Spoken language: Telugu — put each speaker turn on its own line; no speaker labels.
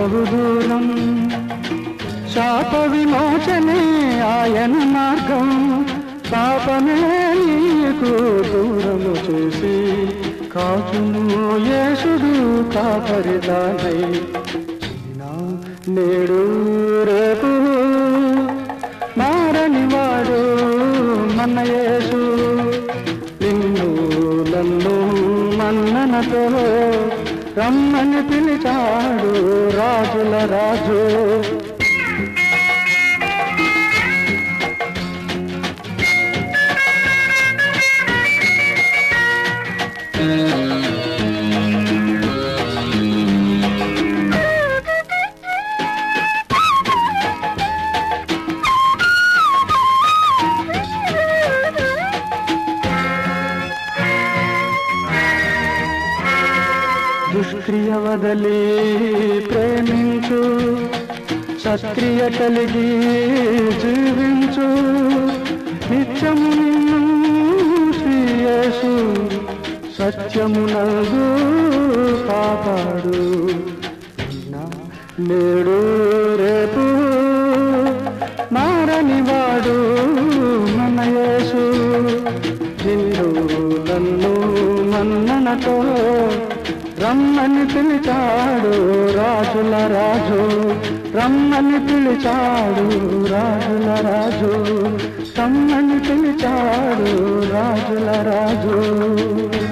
బహు దూరం శాప విమోచనే ఆయన మార్గం పాపమే నీకు దూరము చేసి కాచును యేసుడు కాపరిదానై నా నేడు రేపు మారని వాడు మన యేసు నిన్ను నన్ను మన్ననతో రమ్మని పిలిచాడు రాజుల రాజు దుష్క్రియ వదలి ప్రేమించు సత్క్రియ కలిగి జీవించు నిత్యము నిన్ను శ్రీయేసు సత్యమునగు కాపాడు నా నేడు రేపు మారని వాడు మన యేసు నిన్ను నన్ను మన్ననతో రమ్మని పిలిచాడు రాజుల రాజు రమ్మని పిలిచాడు రాజుల రాజు రమ్మని పిలిచాడు రాజుల రాజు